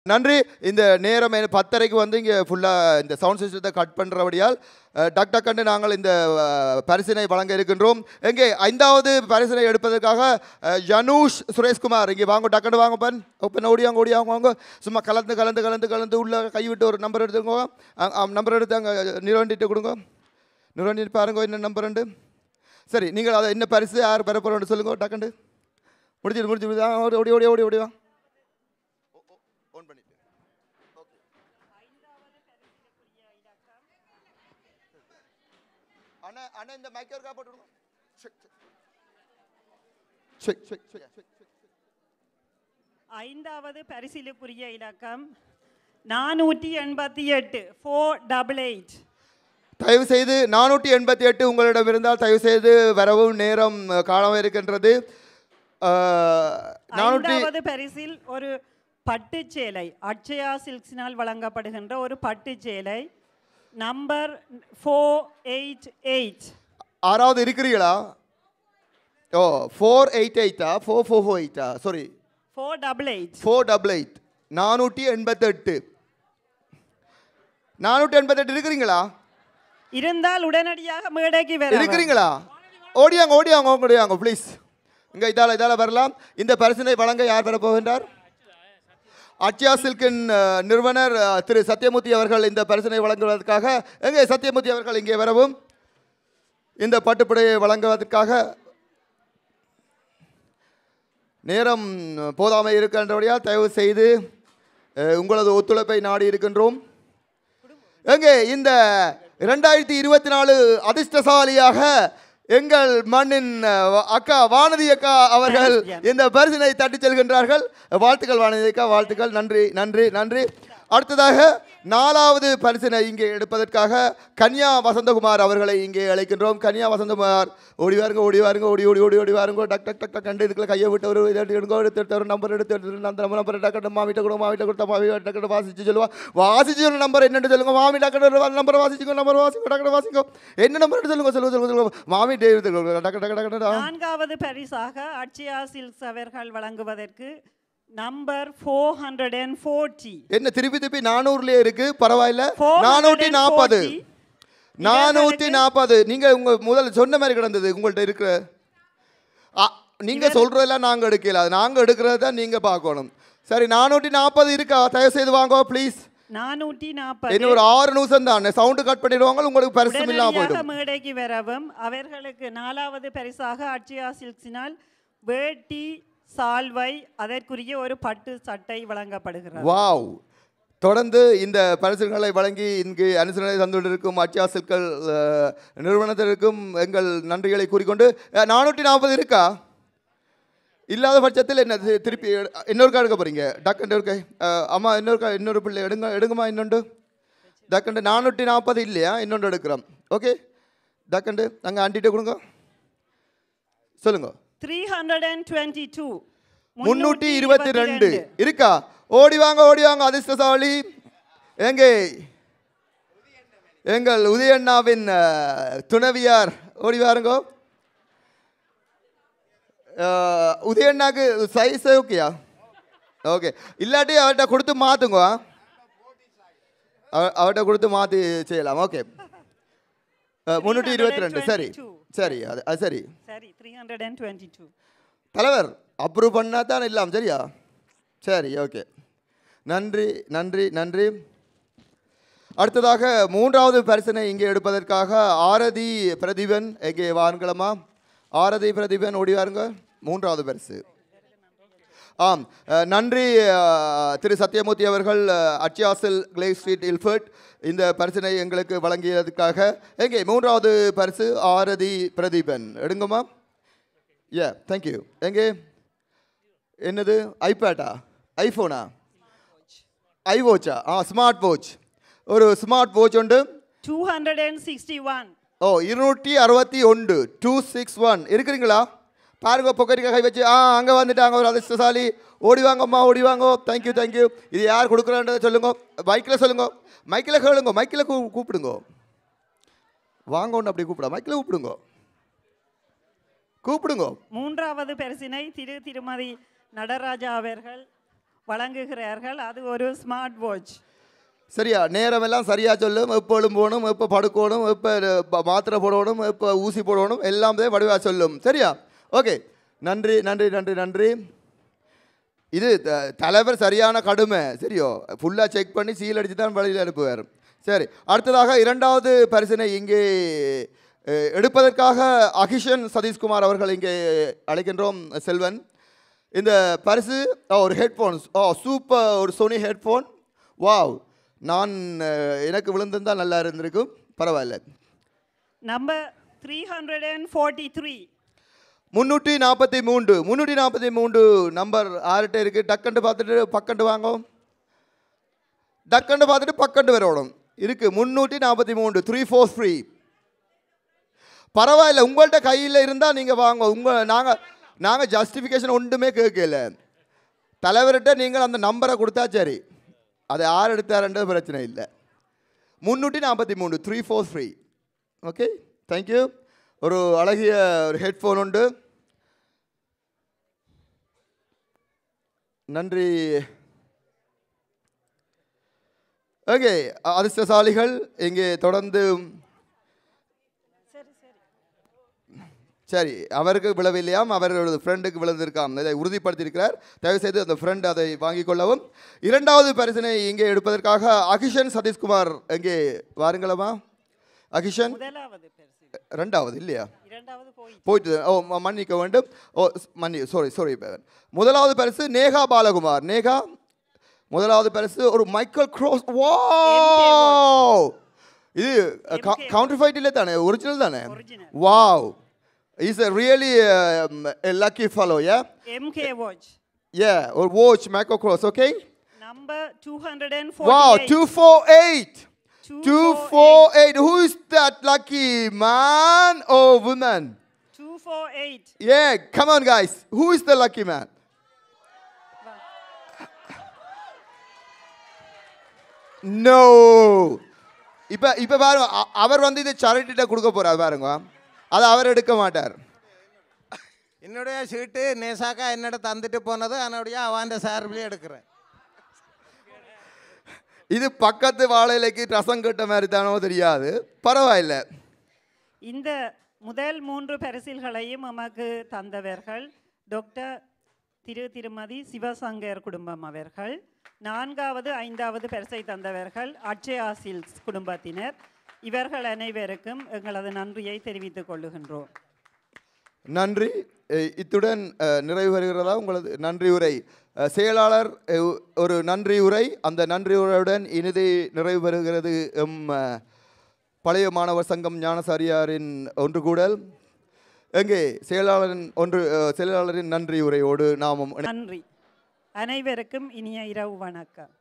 நன்றி இந்த நேரம் என்ன- பத்தரைக்கு வந்து இங்கே ஃபுல்லாக இந்த சவுண்ட் சிஸ்டத்தை கட் பண்ணுறபடியால் டக் டக்குன்னு நாங்கள் இந்த அஹ், பரிசினை வழங்க இருக்கின்றோம் எங்கே ஐந்தாவது பரிசினை எடுப்பதற்காக அஹ், ஜனூஷ் சுரேஷ்குமார் இங்கே வாங்க டக்குன்னு வாங்க பன் ஓப்பன் ஓடியாங்க ஓடியாங்க வாங்க சும்மா கலந்து கலந்து கலந்து கலந்து உள்ள கை விட்டு ஒரு நம்பர் எடுத்துக்கோங்க நம்பர் எடுத்து அங்கே நிறுவண்டிட்டு கொடுங்க நிறுவண்டிட்டு பாருங்க என்ன நம்பர் உண்டு சரி நீங்கள் அதை என்ன பரிசு யார் பெற போகிறோன்னு சொல்லுங்க டக்குண்டு முடிச்சிட்டு முடிச்சு ஆ, ஓடி ஓடி ஓடி ஓடி ஓடி வா ஓன் பண்ணிட்டு அண்ணா அண்ணா இந்த மைக் இருக்கா போட்டு விடுங்க check check check check check check ஐந்தாவது பரிசிலுக்குரிய இலக்கம் நானூற்றி எண்பத்தி எட்டு ஃபோர் டபுள் எயிட் தயவு செய்து நானூற்றி எண்பத்தி எட்டு உங்களிடம் இருந்தால் தயவு செய்து வரவும் நேரம் அஹ், காலம் இருக்கின்றது நானூற்றி ஐந்தாவது பரிசில் ஒரு பட்டுச் சேலை அட்சயா சில்க்ஸினால் வழங்கப்படுகின்ற ஒரு பட்டுச் சேலை நம்பர் ஃபோர் எயிட் எயிட் ஆறாவது இருக்கிறீங்களா ஓ ஃபோர் எயிட் எயிட்டா ஃபோர் ஃபோர் ஃபோர் எயிட்டா sorry four double eight four double eight நானூற்றி எண்பத்தெட்டு நானூற்றி எண்பத்தெட்டு இருக்கிறீங்களா இருந்தால் உடனடியாக மேடைக்கு வர இருக்கிறீங்களா ஓடியாங்க ஓடியாங்க ஓடியாங்க ப்ளீஸ் இங்கே இதால் இதால் வரலாம் இந்த பரிசினை வழங்க யார் பெற போகின்றார் அட்சியா சில்கின் அஹ், நிறுவனர் அஹ், திரு சத்யமூர்த்தி அவர்கள் இந்த பரிசினை வழங்குவதற்காக எங்கே சத்யமூர்த்தி அவர்கள் இங்கே வரவும் இந்த பட்டுப்புடையை வழங்குவதற்காக நேரம் போதாமை இருக்கின்றபடியால் தயவு செய்து அஹ், உங்களது ஒத்துழைப்பை நாடி இருக்கின்றோம் எங்கே இந்த இரண்டாயிரத்தி இருபத்தி நாலு அதிர்ஷ்டசாலியாக எங்கள் மண்ணின் அஹ், அக்கா வானதி அக்கா அவர்கள் இந்த பரிசினை தட்டிச் செல்கின்றார்கள் வாழ்த்துக்கள் வானதி அக்கா வாழ்த்துக்கள் நன்றி நன்றி நன்றி அடுத்ததாக நாலாவது பரிசினை இங்கே எடுப்பதற்காக கன்யா வசந்தகுமார் அவர்களை இங்கே அழைக்கின்றோம் கன்யா வசந்தகுமார் ஓடி வாருங்க ஓடி வாருங்க ஓடி ஓடி ஓடி ஓடி வாருங்க டக் டக் டக் டக் கண்டு இதுக்குள்ள கையை விட்டு ஒரு இதை எடுங்க எடுத்து எடுத்து ஒரு நம்பர் எடுத்து எடுத்து அந்த நம்பர் டக்கு மாவிட்ட கொடுங்க மாவிட்ட கொடுத்தா மாவி டக்கு வாசிச்சு சொல்லுவா வாசிச்சு ஒரு நம்பர் என்னன்னு சொல்லுங்க மாமி டக்கு நம்பர் வாசிச்சுங்க நம்பர் வாசிங்க டக்கு வாசிங்க என்ன நம்பர் சொல்லுங்க சொல்லுங்க சொல்லுங்க சொல்லுங்க மாமி டேவிட் டக்கு டக்கு டக்கு டக்கு நான்காவது பரிசாக அட்சயா சில்க்ஸ் அவர்கள் வழங்குவதற்கு number four hundred and forty என்ன திருப்பி திருப்பி நானூறுலயே இருக்கு பரவாயில்ல நானூற்றி நாற்பது 440. நானூற்றி நாற்பது நீங்க உங்க முதல்ல சொன்ன மாதிரி கிடந்தது உங்கள்ட்ட இருக்கிற ஆ, நீங்க சொல்றதெல்லாம் நாங்க எடுக்கல அது நாங்க எடுக்கிறது தான் நீங்க பார்க்கணும் சரி நானூற்றி நாற்பது இருக்கா தயவு செய்து வாங்க ப்ளீஸ் நானூற்றி நாற்பது இன்னும் ஒரு ஆறு நிமிஷம் தான் சவுண்டு கட் பண்ணிடுவாங்க உங்களுக்கு பரிசு இல்லாம உடனடியாக போயிடும் மேடைக்கு வரவும் அவர்களுக்கு நாலாவது பரிசாக அட்சயா சில்க்ஸினால் வேட்டி சால்வை அதற்குரிய ஒரு பட்டு சட்டை வழங்கப்படுகிறது வாவ் தொடர்ந்து இந்த பரிசுகளை வழங்கி இங்கு அனுசரணை தந்துள்ளிருக்கும் அச்சியா சில்கல் அஹ், நிறுவனத்திற்கும் எங்கள் நன்றிகளை கூறிக்கொண்டு நானூற்றி நாற்பது இருக்கா இல்லாத பட்சத்தில் என்ன தி- திருப்பி எடு- இன்னொருக்கா எடுக்க போறீங்க டக்குண்டு இருக்க அம்மா இன்னொருக்கா இன்னொரு பிள்ளை எடுங்க எடுங்கம்மா இன்னொன்று டக்குண்டு நானூற்றி நாற்பது இல்லையா இன்னொன்று எடுக்கிறோம் ஓகே டக்குண்டு அங்கே ஆண்டிகிட்ட கொடுங்க சொல்லுங்க three hundred and twenty two முன்னூற்றி இருபத்தி ரெண்டு இருக்கா ஓடி வாங்க ஓடி வாங்க அதிர்ஷ்டசாலி எங்கே எங்கள் உதயண்ணாவின் அஹ், துணைவியார் ஓடி வாருங்க அஹ், உதயண்ணாக்கு சைஸ் ஓகேயா ஓகே இல்லாட்டி அவர்கிட்ட கொடுத்து மாற்றுங்க அவர்கிட்ட கொடுத்து மாற்றி செய்யலாம் ஓகே முந்நூற்றி இருபத்தி ரெண்டு சரி சரி அது அது சரி சரி three hundred and twenty two தலைவர் அப்ரூவ் பண்ணால் தான் இல்லாம் சரியா சரி ஓகே நன்றி நன்றி நன்றி அடுத்ததாக மூன்றாவது பரிசனை இங்கே எடுப்பதற்காக ஆரதி பிரதீபன் எங்கே வாருங்களம்மா ஆரதி பிரதீபன் ஓடி வாருங்க மூன்றாவது பரிசு ஆம் அஹ், நன்றி அஹ், திரு சத்யமூர்த்தி அவர்கள் அஹ், அச்சியாசல் கிளே ஸ்ட்ரீட் இல்ஃபர்ட் இந்த பரிசினை எங்களுக்கு வழங்கியதற்காக எங்கே மூன்றாவது பரிசு ஆரதி பிரதீபன் எடுங்கம்மா ஏ தேங்க்யூ எங்கே என்னது ஐபேட்டா ஐஃபோனா ஐவோச்சா ஆ ஸ்மார்ட் வாட்ச் ஒரு ஸ்மார்ட் வாட்ச் உண்டு two hundred and sixty one ஓ இருநூற்றி அறுபத்தி ஒன்று டூ சிக்ஸ் ஒன் இருக்கிறீங்களா பாருங்க பொக்கரிக்க கை வச்சு ஆ அங்கே வந்துட்டாங்க ஒரு அதிர்ஷ்டசாலி ஓடி வாங்கம்மா ஓடி வாங்கோ தேங்க்யூ தேங்க்யூ இது யார் கொடுக்குறான்றதை சொல்லுங்க மைக்கில் சொல்லுங்க மைக்கில் கேளுங்க மைக்கில் கூ கூப்பிடுங்க வாங்க ஒன்று அப்படி கூப்பிட மைக்கில் கூப்பிடுங்க கூப்பிடுங்க மூன்றாவது பரிசினை திரு திருமதி நடராஜா அவர்கள் வழங்குகிறார்கள் அது ஒரு ஸ்மார்ட் வாட்ச் சரியா நேரம் எல்லாம் சரியா சொல்லும் எப்போ எழும்பணும் எப்போ படுக்கணும் எப்போ ப- மாத்திரை போடணும் எப்போ ஊசி போடணும் எல்லாமே வடிவாக சொல்லும் சரியா ஓகே நன்றி நன்றி நன்றி நன்றி இது த- தலைவர் சரியான கடுமை சரியோ ஃபுல்லாக செக் பண்ணி சீல் அடித்து தான் வழியில் அனுப்புவார் சரி அடுத்ததாக இரண்டாவது பரிசினை இங்கே அஹ், எடுப்பதற்காக அகிஷன் சதீஷ்குமார் அவர்கள் இங்கே அழைக்கின்றோம் செல்வன் இந்த பரிசு ஓ, ஒரு ஹெட்ஃபோன்ஸ் ஓ சூப்பர் ஒரு சோனி ஹெட்ஃபோன் வாவ் நான் அஹ், எனக்கு விழுந்திருந்தால் நல்லா இருந்திருக்கும் பரவாயில்ல number three hundred and forty three முந்நூற்றி நாற்பத்தி மூன்று முந்நூற்றி நாற்பத்தி மூன்று நம்பர் ஆறுகிட்ட இருக்குது டக்கண்டு பார்த்துட்டு பக்கண்டு வாங்க டக்கண்டு பார்த்துட்டு பக்கண்டு வரணும் இருக்குது முந்நூற்றி நாற்பத்தி மூன்று த்ரீ ஃபோர் த்ரீ பரவாயில்ல உங்கள்கிட்ட கையில் இருந்தால் நீங்கள் வாங்க உங்கள் நாங்கள் நாங்கள் ஜஸ்டிஃபிகேஷன் ஒன்றுமே கேட்கல தலைவர்கிட்ட நீங்கள் அந்த நம்பரை கொடுத்தா சரி அதை யார் எடுத்தாருன்றது பிரச்சனை இல்லை முந்நூற்றி நாற்பத்தி மூணு three four three okay thank you ஒரு அழகிய ஒரு ஹெட்ஃபோன் உண்டு நன்றி ஓகே அதிர்ஷ்டசாலிகள் இங்கே தொடர்ந்து சரி சரி சரி அவருக்கு விழவில்லையாம் அவரோட ஃப்ரெண்டுக்கு விழுந்திருக்காம் இதை உறுதிப்படுத்தியிருக்கிறார் தயவுசெய்து அந்த ஃப்ரெண்ட் அதை வாங்கிக் கொள்ளவும் இரண்டாவது பரிசினை இங்கே எடுப்பதற்காக அகிஷன் சதீஷ்குமார் இங்கே வாருங்களமா அகிஷன் முதலாவது பெருசு ரெண்டாவது இல்லையா இரண்டாவது போய் போயிட்டு ஓ ம- மன்னிக்க வேண்டும் ஓ ஸ்- மன்னி சாரி சாரி முதலாவது பரிசு நேகா பாலகுமார் நேகா முதலாவது பரிசு ஒரு மைக்கேல் க்ரோஸ் வா இது கவுண்டர் ஃபைட் இல்லை தானே ஒரிஜினல் தானே Original. Wow is a really lucky fellow yeah MK watch yeah ஒரு வாட்ச் மைக்கோ Kors okay number two hundred and Wow, forty 248. 248. Who is that lucky man or woman? Two four eight Yeah, come on, guys. Who is the lucky man? No. இப்ப இப்ப பாருங்க அ- அவர் வந்து இதை சரிட்டிட்ட கொடுக்க போறார் பாருங்க அதை அவர் எடுக்க மாட்டார் என்னுடைய சீட்டு நேசாக்கா என்னிட தந்துட்டு போனது அதனுடைய அவாண்ட சார்பிலே எடுக்கிறேன் இது பக்கத்து வாழையிலைக்கு ரசம் கட்ட மாதிரி தானோ தெரியாது பரவாயில்ல இந்த முதல் மூன்று பரிசில்களையும் நமக்கு தந்தவர்கள் டாக்டர் திரு திருமதி சிவசங்கர் குடும்பம் அவர்கள் நான்காவது ஐந்தாவது பரிசை தந்தவர்கள் அட்சயா சில்க்ஸ் குடும்பத்தினர் இவர்கள் அனைவருக்கும் எங்களது நன்றியை தெரிவித்துக் கொள்ளுகின்றோம் நன்றி அஹ் இத்துடன் அஹ், நிறைவு வருகிறதா உங்களது நன்றி உரை அஹ், செயலாளர் அஹ், ஒரு நன்றி உரை அந்த நன்றி உரையுடன் இனிது நிறைவு பெறுகிறது எம் அஹ், பழைய மாணவர் சங்கம் ஞானசாரியாரின் ஒன்று கூடல் எங்கே செயலாளரின் ஒன்று அஹ், செயலாளரின் நன்றி உரையோடு நாமும் இணை- நன்றி அனைவருக்கும் இனிய இரவு வணக்கம்